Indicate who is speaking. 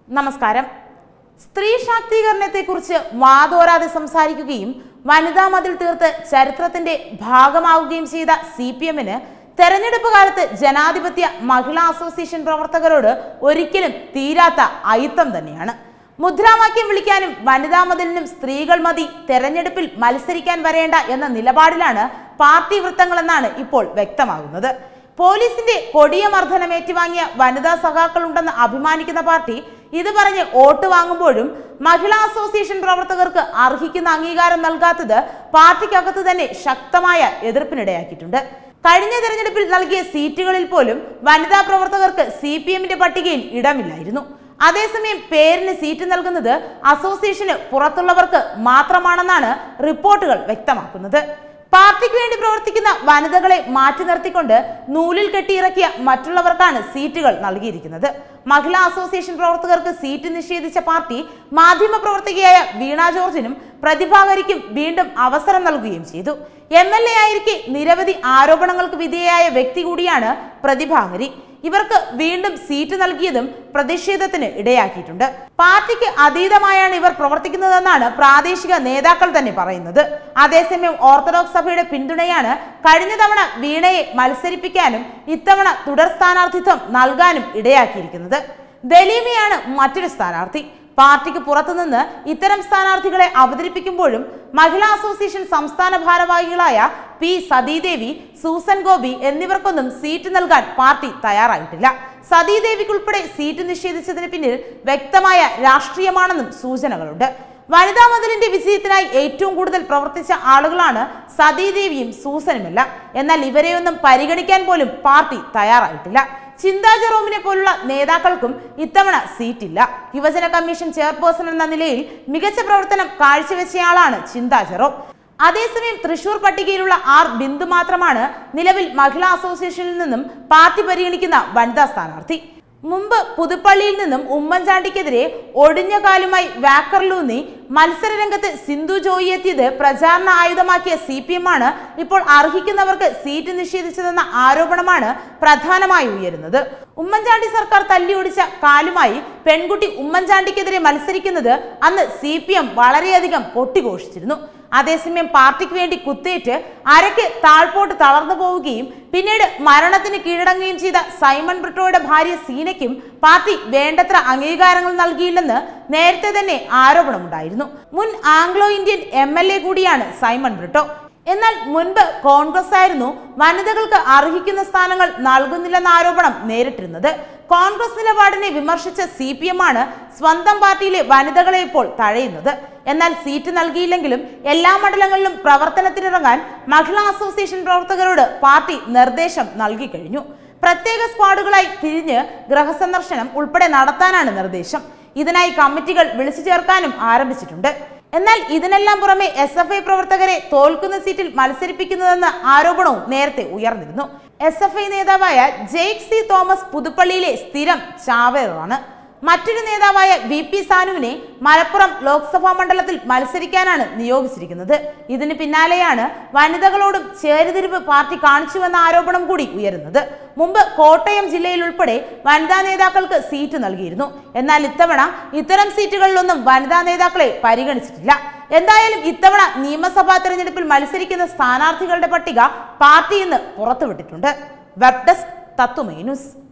Speaker 1: നമസ്കാരം സ്ത്രീ ശാക്തീകരണത്തെക്കുറിച്ച് വാതോരാതെ സംസാരിക്കുകയും വനിതാ മതിൽ തീർത്ത് ചരിത്രത്തിന്റെ ഭാഗമാവുകയും ചെയ്ത സി പി എമ്മിന് തെരഞ്ഞെടുപ്പ് കാലത്ത് ജനാധിപത്യ മഹിളാ അസോസിയേഷൻ പ്രവർത്തകരോട് ഒരിക്കലും തീരാത്ത അയിത്തം തന്നെയാണ് മുദ്രാവാക്യം വിളിക്കാനും വനിതാ മതിലിനും സ്ത്രീകൾ മതി തെരഞ്ഞെടുപ്പിൽ മത്സരിക്കാൻ വരേണ്ട എന്ന നിലപാടിലാണ് പാർട്ടി വൃത്തങ്ങളെന്നാണ് ഇപ്പോൾ വ്യക്തമാകുന്നത് പോലീസിന്റെ കൊടിയ മർദ്ദനം ഏറ്റുവാങ്ങിയ വനിതാ സഖാക്കളുണ്ടെന്ന് അഭിമാനിക്കുന്ന പാർട്ടി ഇത് പറഞ്ഞ് വോട്ട് വാങ്ങുമ്പോഴും മഹിളാ അസോസിയേഷൻ പ്രവർത്തകർക്ക് അർഹിക്കുന്ന അംഗീകാരം നൽകാത്തത് പാർട്ടിക്കകത്ത് തന്നെ ശക്തമായ എതിർപ്പിനിടയാക്കിയിട്ടുണ്ട് കഴിഞ്ഞ തെരഞ്ഞെടുപ്പിൽ നൽകിയ സീറ്റുകളിൽ പോലും വനിതാ പ്രവർത്തകർക്ക് സി പി എമ്മിന്റെ പട്ടികയിൽ ഇടമില്ലായിരുന്നു അതേസമയം പേരിന് സീറ്റ് നൽകുന്നത് അസോസിയേഷന് പുറത്തുള്ളവർക്ക് മാത്രമാണെന്നാണ് റിപ്പോർട്ടുകൾ വ്യക്തമാക്കുന്നത് പാർട്ടിക്ക് വേണ്ടി പ്രവർത്തിക്കുന്ന വനിതകളെ മാറ്റി നിർത്തിക്കൊണ്ട് നൂലിൽ കെട്ടിയിറക്കിയ മറ്റുള്ളവർക്കാണ് സീറ്റുകൾ നൽകിയിരിക്കുന്നത് മഹിളാ അസോസിയേഷൻ പ്രവർത്തകർക്ക് സീറ്റ് നിഷേധിച്ച പാർട്ടി മാധ്യമ പ്രവർത്തകയായ വീണ ജോർജിനും പ്രതിഭാകരിക്കും വീണ്ടും അവസരം നൽകുകയും ചെയ്തു എം എൽ എ ആയിരിക്കെ നിരവധി ആരോപണങ്ങൾക്ക് വിധേയയായ വ്യക്തി കൂടിയാണ് പ്രതിഭാകരി ഇവർക്ക് വീണ്ടും സീറ്റ് നൽകിയതും പ്രതിഷേധത്തിന് ഇടയാക്കിയിട്ടുണ്ട് പാർട്ടിക്ക് അതീതമായാണ് ഇവർ പ്രവർത്തിക്കുന്നതെന്നാണ് പ്രാദേശിക നേതാക്കൾ തന്നെ പറയുന്നത് അതേസമയം ഓർത്തഡോക്സ് സഭയുടെ പിന്തുണയാണ് കഴിഞ്ഞ തവണ വീണയെ മത്സരിപ്പിക്കാനും ഇത്തവണ തുടർ സ്ഥാനാർത്ഥിത്വം നൽകാനും ഇടയാക്കിയിരിക്കുന്നത് ദലീമയാണ് മറ്റൊരു സ്ഥാനാർത്ഥി പാർട്ടിക്ക് പുറത്തുനിന്ന് ഇത്തരം സ്ഥാനാർത്ഥികളെ അവതരിപ്പിക്കുമ്പോഴും മഹിളാ അസോസിയേഷൻ സംസ്ഥാന ഭാരവാഹികളായ പി സതീദേവി സൂസൻ ഗോപി എന്നിവർക്കൊന്നും സീറ്റ് നൽകാൻ പാർട്ടി തയ്യാറായിട്ടില്ല സതീദേവിക്കുൾപ്പെടെ സീറ്റ് നിഷേധിച്ചതിന് പിന്നിൽ വ്യക്തമായ രാഷ്ട്രീയമാണെന്നും സൂചനകളുണ്ട് വനിതാ മതിലിന്റെ വിജയത്തിനായി ഏറ്റവും കൂടുതൽ പ്രവർത്തിച്ച ആളുകളാണ് സതീദേവിയും സൂസനുമെല്ലാം എന്നാൽ ഇവരെയൊന്നും പരിഗണിക്കാൻ പോലും പാർട്ടി തയ്യാറായിട്ടില്ല ചിന്താ ജെറോമിനെ പോലുള്ള നേതാക്കൾക്കും ഇത്തവണ സീറ്റില്ല യുവജന കമ്മീഷൻ ചെയർപേഴ്സൺ എന്ന നിലയിൽ മികച്ച പ്രവർത്തനം കാഴ്ചവെച്ചയാളാണ് ചിന്താ ജെറോം അതേസമയം തൃശൂർ പട്ടികയിലുള്ള ആർ ബിന്ദു മാത്രമാണ് നിലവിൽ മഹിളാ അസോസിയേഷനിൽ നിന്നും പാർട്ടി പരിഗണിക്കുന്ന വനിതാ സ്ഥാനാർത്ഥി മുമ്പ് പുതുപ്പള്ളിയിൽ നിന്നും ഉമ്മൻചാണ്ടിക്കെതിരെ ഒടിഞ്ഞ കാലുമായി വാക്കറിലൂന്നി മത്സരരംഗത്ത് സിന്ധു ജോയി എത്തിയത് പ്രചാരണ ആയുധമാക്കിയ സി പി എം ആണ് ഇപ്പോൾ അർഹിക്കുന്നവർക്ക് സീറ്റ് നിഷേധിച്ചതെന്ന ആരോപണമാണ് പ്രധാനമായി ഉയരുന്നത് ഉമ്മൻചാണ്ടി സർക്കാർ തല്ലിയൊടിച്ച കാലുമായി പെൺകുട്ടി ഉമ്മൻചാണ്ടിക്കെതിരെ മത്സരിക്കുന്നത് അന്ന് സി പി എം വളരെയധികം പൊട്ടിഘോഷിച്ചിരുന്നു അതേസമയം പാർട്ടിക്ക് വേണ്ടി കുത്തേറ്റ് അരയ്ക്ക് താഴ്പോട്ട് തളർന്നു പോവുകയും പിന്നീട് മരണത്തിന് കീഴടങ്ങുകയും ചെയ്ത സൈമൺ ബ്രിട്ടോയുടെ ഭാര്യ സീനയ്ക്കും പാർട്ടി വേണ്ടത്ര അംഗീകാരങ്ങൾ നൽകിയില്ലെന്ന് നേരത്തെ തന്നെ ആരോപണമുണ്ടായിരുന്നു മുൻ Anglo Indian M L A കൂടിയാണ് സൈമൺ ബ്രിട്ടോ എന്നാൽ മുൻപ് കോൺഗ്രസ് ആയിരുന്നു വനിതകൾക്ക് അർഹിക്കുന്ന സ്ഥാനങ്ങൾ നൽകുന്നില്ലെന്ന ആരോപണം നേരിട്ടിരുന്നത് കോൺഗ്രസ് നിലപാടിനെ വിമർശിച്ച സി പി എം ആണ് സ്വന്തം പാർട്ടിയിലെ വനിതകളെ ഇപ്പോൾ തഴയുന്നത് എന്നാൽ സീറ്റ് നൽകിയില്ലെങ്കിലും എല്ലാ മണ്ഡലങ്ങളിലും പ്രവർത്തനത്തിനിറങ്ങാൻ മഹിളാ അസോസിയേഷൻ പ്രവർത്തകരോട് പാർട്ടി നിർദ്ദേശം നൽകി കഴിഞ്ഞു പ്രത്യേക സ്ക്വാഡുകളായി തിരിഞ്ഞ് ഗൃഹസന്ദർശനം ഉൾപ്പെടെ നടത്താനാണ് നിർദ്ദേശം ഇതിനായി കമ്മിറ്റികൾ വിളിച്ചു ചേർക്കാനും ആരംഭിച്ചിട്ടുണ്ട് എന്നാൽ ഇതിനെല്ലാം പുറമെ എസ് എഫ് ഐ പ്രവർത്തകരെ തോൽക്കുന്ന സീറ്റിൽ മത്സരിപ്പിക്കുന്നതെന്ന ആരോപണവും നേരത്തെ ഉയർന്നിരുന്നു എസ് എഫ് ഐ നേതാവായ ജെയ്ക് സി തോമസ് പുതുപ്പള്ളിയിലെ സ്ഥിരം ചാവേറാണ് മറ്റൊരു നേതാവായ വി പി സാനുവിനെ മലപ്പുറം ലോക്സഭാ മണ്ഡലത്തിൽ മത്സരിക്കാനാണ് നിയോഗിച്ചിരിക്കുന്നത് ഇതിന് പിന്നാലെയാണ് വനിതകളോടും ചേരിതിരിവ് പാർട്ടി കാണിച്ചുവെന്ന ആരോപണം കൂടി ഉയരുന്നത് മുമ്പ് കോട്ടയം ജില്ലയിൽ ഉൾപ്പെടെ വനിതാ നേതാക്കൾക്ക് സീറ്റ് നൽകിയിരുന്നു എന്നാൽ ഇത്തവണ ഇത്തരം സീറ്റുകളിലൊന്നും വനിതാ നേതാക്കളെ പരിഗണിച്ചിട്ടില്ല എന്തായാലും ഇത്തവണ നിയമസഭാ തെരഞ്ഞെടുപ്പിൽ മത്സരിക്കുന്ന സ്ഥാനാർത്ഥികളുടെ പട്ടിക പാർട്ടി ഇന്ന് പുറത്തുവിട്ടിട്ടുണ്ട് വെബ് ഡെസ്ക് തത്തുമേ ന്യൂസ്